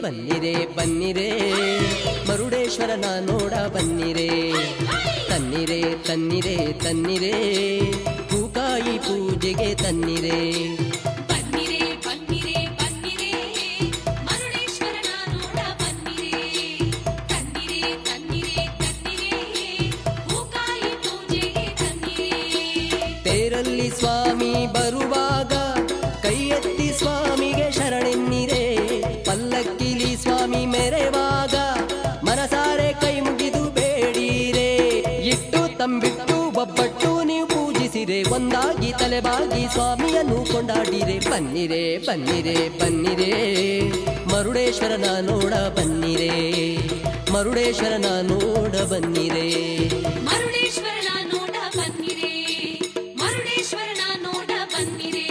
ಬನ್ನಿರೆ ಬನ್ನಿರೆ ಮರುಡೇಶ್ವರನ ನೋಡ ಬನ್ನಿರೆ ತನ್ನಿರೆ ತನ್ನಿರೆ ತನ್ನಿರೆ ಹೂಕಾಯಿ ಪೂಜೆಗೆ ತನ್ನಿರೆ ಬನ್ನಿರೆ ಬನ್ನಿರೆ ಬನ್ನಿರೆ ಮರುಳೇಶ್ವರನ ನೋಡ ಬನ್ನಿರೆ ತನ್ನಿರೆ ತನ್ನಿರೆ ತನ್ನಿರೆ ಹೂಕಾಯಿ ಪೂಜೆಗೆ ತನ್ನಿರೆ ತೇರಲ್ಲಿ ಸ್ವಾಮಿ ಬರುವಾಗ ಕೈ ಎತ್ತಿ ಸ್ವಾಮಿಗೆ ಶರಣೆನ್ನಿರೆ ಪಲ್ಲಕ್ಕಿಲಿ ಸ್ವಾಮಿ ಮೆರೆವಾಗ ಮನಸಾರೆ ಕೈ ಮುಗಿದು ಬೇಡೀರೆ ಇಟ್ಟು ತಂಬಿಟ್ಟು ಒಬ್ಬಟ್ಟು ನೀವು ಪೂಜಿಸಿರೆ ಒಂದಾಗಿ ತಲೆಬಾಗಿ ಸ್ವಾಮಿಯನ್ನು ಕೊಂಡಾಡಿರೆ ಬನ್ನಿರೆ ಬನ್ನಿರೆ ಬನ್ನಿರೆ ಮರುಡೇಶ್ವರನ ನೋಡ ಬನ್ನಿರೆ ಮರುಡೇಶ್ವರನ ನೋಡ ಬನ್ನಿರೆ ಮರುಳೇಶ್ವರನ ನೋಡ ಬನ್ನಿರೆ ಮರುಳೇಶ್ವರನ ನೋಡ ಬನ್ನಿರೆ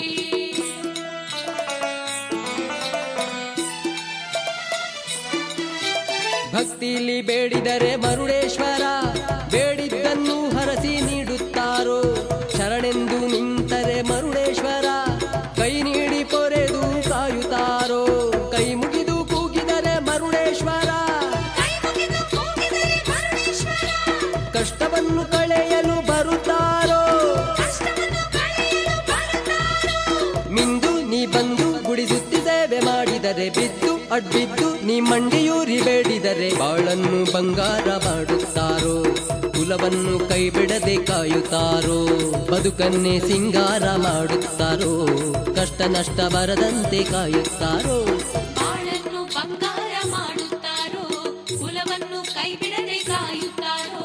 ಭಕ್ತಿಲಿ ಬೇಡಿದರೆ ಮರುಡೇಶ್ವರ ಬೇಡಿದ್ದನ್ನು ಹರಸಿ ನೀಡುತ್ತಾರೋ ಶರಣೆಂದು ನಿಂತರೆ ಮರುಡೇಶ್ವರ ಕೈ ನೀಡಿ ಪೊರೆದು ಕಾಯುತ್ತಾರೋ ಕೈ ಮುಗಿದು ಕೂಗಿದರೆ ಮರುಡೇಶ್ವರ ಕೈ ಮುಗಿದು ಕೂಗಿದರೆ ಮರುಳೇಶ್ವರ ಕಷ್ಟವನ್ನು ಕಳೆಯಲು ಬರುತ್ತಾರೋ ಕಷ್ಟವನ್ನು ಕಳೆಯಲು ಬರುತ್ತಾರೋ ಮಿಂದು ನೀ ಬಂದು ಗುಡಿ ಸುತ್ತಿ ಸೇವೆ ಮಾಡಿದರೆ ಬಿದ್ದು ಅಡ್ಬಿದ್ದು ನೀ ಮಂಡಿಯೂರಿ ಬೇಡಿದರೆ ಬಾಳನ್ನು ಬಂಗಾರ ಮಾಡುತ್ತಾರೋ ಕುಲವನ್ನು ಕೈ ಬಿಡದೆ ಕಾಯುತ್ತಾರೋ ಬದುಕನ್ನೇ ಸಿಂಗಾರ ಮಾಡುತ್ತಾರೋ ಕಷ್ಟ ನಷ್ಟ ಬರದಂತೆ ಕಾಯುತ್ತಾರೋ ಬಾಳನ್ನು ಬಂಗಾರ ಮಾಡುತ್ತಾರೋ ಕುಲವನ್ನು ಕೈಬಿಡದೆ ಕಾಯುತ್ತಾರೋ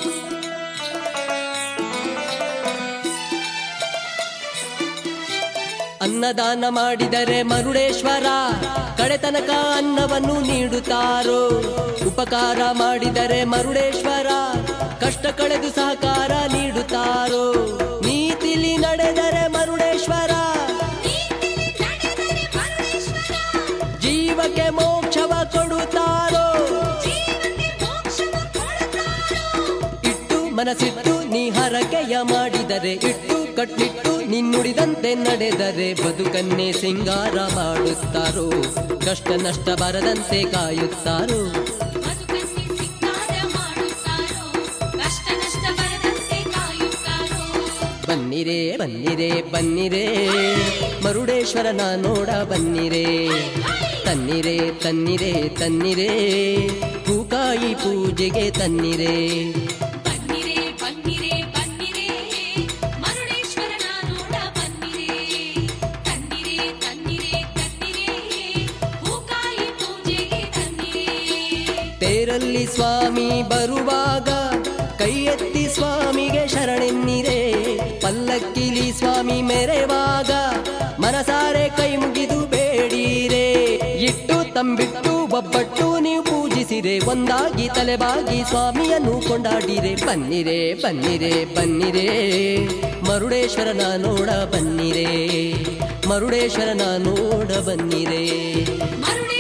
ಅನ್ನದಾನ ಮಾಡಿದರೆ ಮರುಡೇಶ್ವರ ಕಡೆತನಕ ಅನ್ನವನ್ನು ನೀಡುತ್ತಾರೋ ಉಪಕಾರ ಮಾಡಿದರೆ ಮರುಡೇಶ್ವರ ಕಷ್ಟ ಕಳೆದು ಸಹಕಾರ ನೀಡುತ್ತಾರೋ ನೀತಿಲಿ ನಡೆದರೆ ಮರುಡೇಶ್ವರ ನೀತಿಲಿ ನಡೆದರೆ ಮರುಳೇಶ್ವರ ಜೀವಕ್ಕೆ ಮೋಕ್ಷವ ಕೊಡುತ್ತಾರೋ ಜೀವಕ್ಕೆ ಮೋಕ್ಷವ ಕೊಡುತ್ತಾರೋ ಇಟ್ಟು ಮನಸ್ಸಿಟ್ಟು ನೀ ಹರಕೆಯ ಮಾಡಿದರೆ ಇಟ್ಟು ಕಟ್ಟಿಟ್ಟು ನಿನ್ನುಡಿದಂತೆ ನಡೆದರೆ ಬದುಕನ್ನೇ ಸಿಂಗಾರ ಮಾಡುತ್ತಾರೋ ಕಷ್ಟ ನಷ್ಟ ಬರದಂತೆ ಕಾಯುತ್ತಾರೋ ಬದುಕನ್ನೇ ಸಿಂಗಾರ ಮಾಡುತ್ತಾರೋ ಕಷ್ಟ ನಷ್ಟ ಬರದಂತೆ ಕಾಯುತ್ತಾರೋ ಬನ್ನಿರೆ ಬನ್ನಿರೆ ಬನ್ನಿರೆ ಮರುಡೇಶ್ವರನ ನೋಡ ಬನ್ನಿರೆ ತನ್ನಿರೆ ತನ್ನಿರೆ ತನ್ನಿರೆ ಹೂಕಾಯಿ ಪೂಜೆಗೆ ತನ್ನಿರೆ ಬನ್ನಿರೆ ಬನ್ನಿರೆ ಬನ್ನಿರೆ ಮರುಳೇಶ್ವರನ ನೋಡ ಬನ್ನಿರೆ ತನ್ನಿರೆ ತನ್ನಿರೆ ತನ್ನಿರೆ ಹೂಕಾಯಿ ಪೂಜೆಗೆ ತನ್ನಿರೆ ತೇರಲ್ಲಿ ಸ್ವಾಮಿ ಬರುವಾಗ ಕೈ ಎತ್ತಿ ಸ್ವಾಮಿಗೆ ಶರಣೆನ್ನಿರೆ ಪಲ್ಲಕ್ಕಿಲಿ ಸ್ವಾಮಿ ಮೆರೆವಾಗ ಮನಸಾರೆ ಕೈ ಮುಗಿದು ಬೇಡೀರೆ ಇಟ್ಟು ತಂಬಿಟ್ಟು ಒಬ್ಬಟ್ಟು ನೀವು ಪೂಜಿಸಿರೆ ಒಂದಾಗಿ ತಲೆಬಾಗಿ ಸ್ವಾಮಿಯನ್ನು ಕೊಂಡಾಡಿರೆ ಬನ್ನಿರೆ ಬನ್ನಿರೆ ಬನ್ನಿರೆ ಮರುಡೇಶ್ವರನ ನೋಡ ಬನ್ನಿರೆ ಮರುಡೇಶ್ವರನ ನೋಡ ಬನ್ನಿರೆ ಮರುಳೇಶ್ವರನ